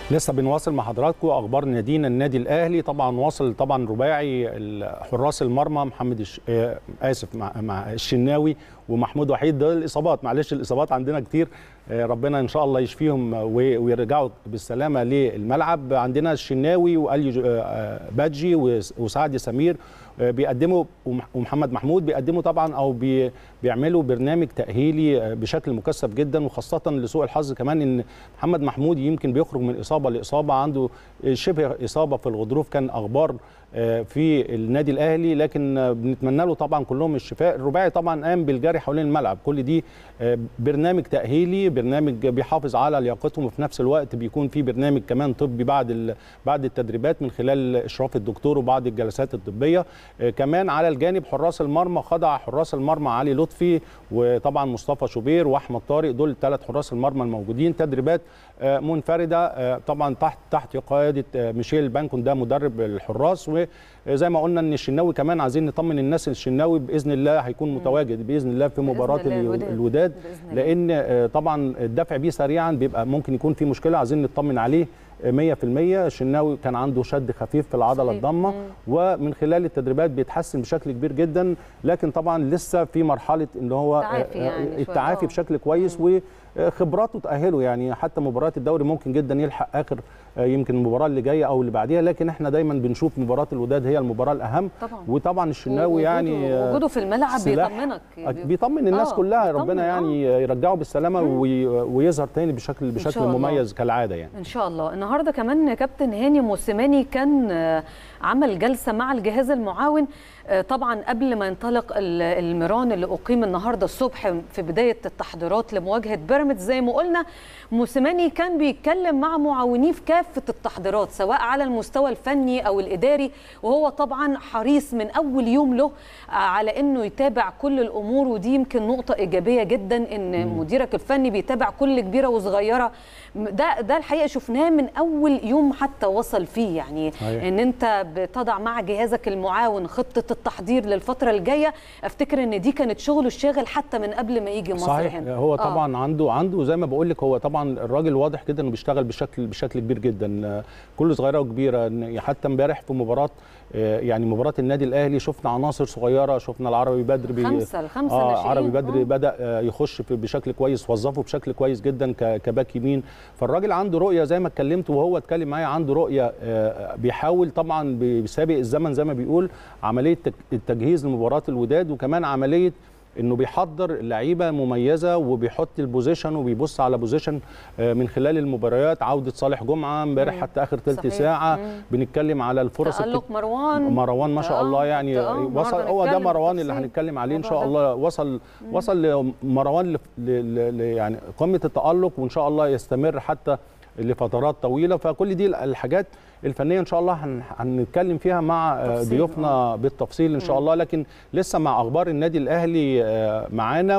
لسه بنواصل مع حضراتكم اخبار نادينا النادي الاهلي طبعا واصل طبعا رباعي حراس المرمى محمد الش... آه اسف مع, مع الشناوي ومحمود وحيد ده الاصابات معلش الاصابات عندنا كتير آه ربنا ان شاء الله يشفيهم ويرجعوا بالسلامه للملعب عندنا الشناوي والي آه بادجي وسعد سمير بيقدموا ومحمد محمود بيقدموا طبعا او بي بيعملوا برنامج تاهيلي بشكل مكثف جدا وخاصه لسوء الحظ كمان ان محمد محمود يمكن بيخرج من اصابه لاصابه عنده شبه اصابه في الغضروف كان اخبار في النادي الاهلي لكن بنتمنى له طبعا كلهم الشفاء الرباعي طبعا قام بالجري حوالين الملعب كل دي برنامج تاهيلي برنامج بيحافظ على لياقتهم وفي نفس الوقت بيكون في برنامج كمان طبي بعد بعد التدريبات من خلال اشراف الدكتور وبعض الجلسات الطبيه كمان على الجانب حراس المرمى خضع حراس المرمى علي لطفي وطبعا مصطفى شوبير واحمد طارق دول الثلاث حراس المرمى الموجودين تدريبات منفرده طبعا تحت تحت قياده ميشيل بانكون ده مدرب الحراس وزي ما قلنا ان الشناوي كمان عايزين نطمن الناس الشناوي باذن الله هيكون متواجد باذن الله في مباراه الوداد, الوداد لان طبعا الدفع بيه سريعا بيبقى ممكن يكون في مشكله عايزين نطمن عليه 100% الشناوي كان عنده شد خفيف في العضله الضمه ومن خلال التدريبات بيتحسن بشكل كبير جدا لكن طبعا لسه في مرحله ان هو التعافي, يعني التعافي بشكل كويس وخبراته تاهله يعني حتى مباريات الدوري ممكن جدا يلحق اخر يمكن المباراه اللي جايه او اللي بعديها لكن احنا دايما بنشوف مباراه الوداد هي المباراه الاهم طبعا. وطبعا الشناوي يعني وجوده في الملعب بيطمنك بيطمن الناس آه كلها ربنا يعني يرجعه بالسلامه ويظهر تاني بشكل بشكل مميز كالعاده يعني ان شاء الله النهارده كمان كابتن هاني موسيماني كان عمل جلسه مع الجهاز المعاون طبعا قبل ما ينطلق الميران اللي اقيم النهارده الصبح في بدايه التحضيرات لمواجهه بيراميدز زي ما قلنا موسيماني كان بيتكلم مع معاونيه في كافه التحضيرات سواء على المستوى الفني او الاداري وهو طبعا حريص من اول يوم له على انه يتابع كل الامور ودي يمكن نقطه ايجابيه جدا ان مديرك الفني بيتابع كل كبيره وصغيره ده ده الحقيقه شفناه من اول يوم حتى وصل فيه يعني أيه. ان انت بتضع مع جهازك المعاون خطه التحضير للفتره الجايه افتكر ان دي كانت شغله الشاغل حتى من قبل ما يجي مصر صحيح هنا هو طبعا آه. عنده عنده زي ما بقول لك هو طبعا الراجل واضح كده انه بيشتغل بشكل بشكل كبير جدا كل صغيره وكبيره حتى امبارح في مباراه يعني مباراه النادي الاهلي شفنا عناصر صغيره شفنا العربي بدر بي خمسه الخمسه آه عربي بدر آه. بدا يخش بشكل كويس وظفه بشكل كويس جدا كباك يمين فالراجل عنده رؤيه زي ما اتكلمت وهو اتكلم معايا عنده رؤيه بيحاول طبعا بسابق الزمن زي ما بيقول عمليه التجهيز لمباراه الوداد وكمان عمليه انه بيحضر لعيبه مميزه وبيحط البوزيشن وبيبص على بوزيشن من خلال المباريات عوده صالح جمعه امبارح حتى اخر ثلث ساعه مم. بنتكلم على الفرص تألق التك... مروان مروان ما شاء الله يعني وصل هو ده مروان اللي هنتكلم عليه ان شاء الله وصل مم. وصل مروان ل... ل... ل... يعني قمه التالق وان شاء الله يستمر حتى لفترات طويله فكل دي الحاجات الفنيه ان شاء الله هنتكلم فيها مع ضيوفنا بالتفصيل ان شاء الله لكن لسه مع اخبار النادي الاهلي معانا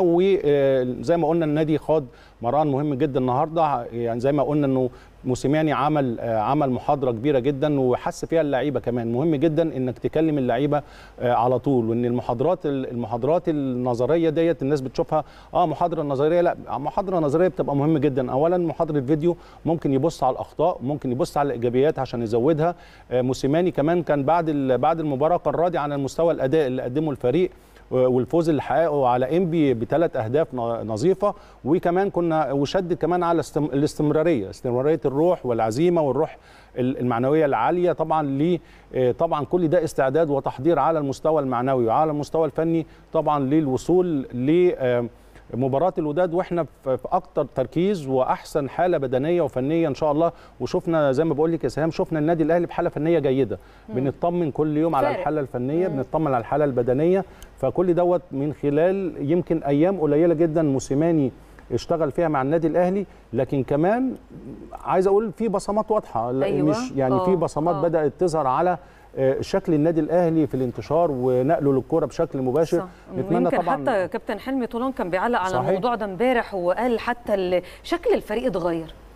وزي ما قلنا النادي خاض مران مهم جدا النهارده يعني زي ما قلنا انه موسيماني عمل عمل محاضره كبيره جدا وحس فيها اللعيبه كمان مهم جدا انك تكلم اللعيبه على طول وان المحاضرات المحاضرات النظريه ديت الناس بتشوفها اه محاضره نظريه لا محاضره نظريه بتبقى مهمه جدا اولا محاضره فيديو ممكن يبص على الاخطاء ممكن يبص على الايجابيات عشان يزودها موسيماني كمان كان بعد بعد المباراه كان راضي عن المستوى الاداء اللي قدمه الفريق والفوز اللي حققه على انبي بثلاث اهداف نظيفه وكمان كنا وشدد كمان على الاستمراريه استمراريه الروح والعزيمه والروح المعنويه العاليه طبعا ل طبعا كل ده استعداد وتحضير على المستوى المعنوي وعلى المستوى الفني طبعا للوصول ل مباراه الوداد واحنا في اكتر تركيز واحسن حاله بدنيه وفنيه ان شاء الله وشفنا زي ما بقول لك يا سهام شفنا النادي الاهلي بحاله فنيه جيده مم. بنطمن كل يوم على الحاله الفنيه مم. بنطمن على الحاله البدنيه فكل دوت من خلال يمكن ايام قليله جدا موسيماني اشتغل فيها مع النادي الاهلي لكن كمان عايز اقول في بصمات واضحه أيوة. مش يعني في بصمات أوه. بدات تظهر على شكل النادي الاهلي في الانتشار ونقله للكره بشكل مباشر صح. نتمنى طبعا حتى كابتن حلمي طولان كان بيعلق على صحيح. الموضوع ده امبارح وقال حتى شكل الفريق اتغير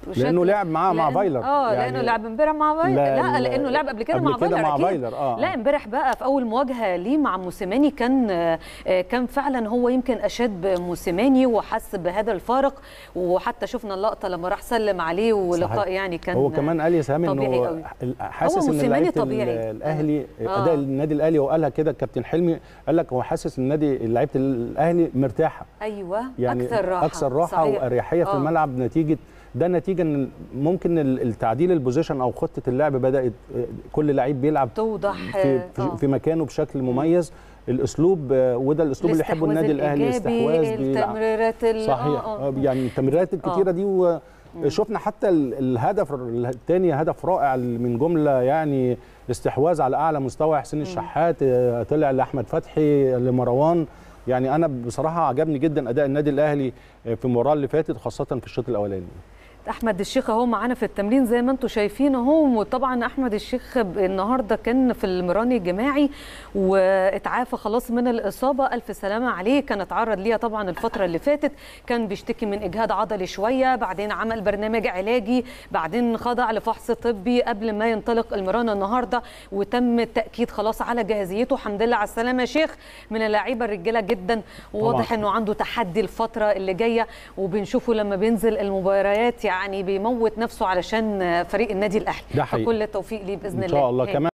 لانه لعب معاه مع فايلر اه يعني لانه لعب امبارح مع فايلر لا, لا لانه لعب قبل كده مع فايلر مع فايلر اه لا امبارح بقى في اول مواجهه ليه مع موسيماني كان كان فعلا هو يمكن اشاد بموسيماني وحس بهذا الفارق وحتى شفنا اللقطه لما راح سلم عليه ولقاء يعني كان هو كمان قال يا سامي انه حاسس ان لعيبه الاهلي آه. اداء النادي الاهلي وقالها كده الكابتن حلمي قال لك هو حاسس النادي لعيبه الاهلي مرتاحه ايوه يعني اكثر راحه اكثر راحه واريحيه في الملعب نتيجه ده نتيجه ان ممكن التعديل البوزيشن او خطه اللعب بدات كل لعيب بيلعب توضح في, في, في مكانه بشكل مميز الاسلوب وده الاسلوب اللي يحبه النادي الاهلي الاستحواذ التمريرات صحيح آه. يعني التمريرات الكتيره دي وشفنا حتى الهدف الثاني هدف رائع من جمله يعني استحواذ على اعلى مستوى حسين الشحات طلع لاحمد فتحي لمروان يعني انا بصراحه عجبني جدا اداء النادي الاهلي في المباراه اللي فاتت خاصه في الشوط الاولاني احمد الشيخ اهو معانا في التمرين زي ما انتم شايفين اهو وطبعا احمد الشيخ النهارده كان في المران الجماعي واتعافى خلاص من الاصابه الف سلامه عليه كان اتعرض ليها طبعا الفتره اللي فاتت كان بيشتكي من اجهاد عضلي شويه بعدين عمل برنامج علاجي بعدين خضع لفحص طبي قبل ما ينطلق المران النهارده وتم التاكيد خلاص على جاهزيته الحمد لله على السلامه يا شيخ من اللعيبه الرجاله جدا وواضح انه عنده تحدي الفتره اللي جايه وبنشوفه لما بينزل المباريات يعني بيموت نفسه علشان فريق النادي الاهلي ده حقيقي. فكل التوفيق ليه باذن الله ان شاء الله كمان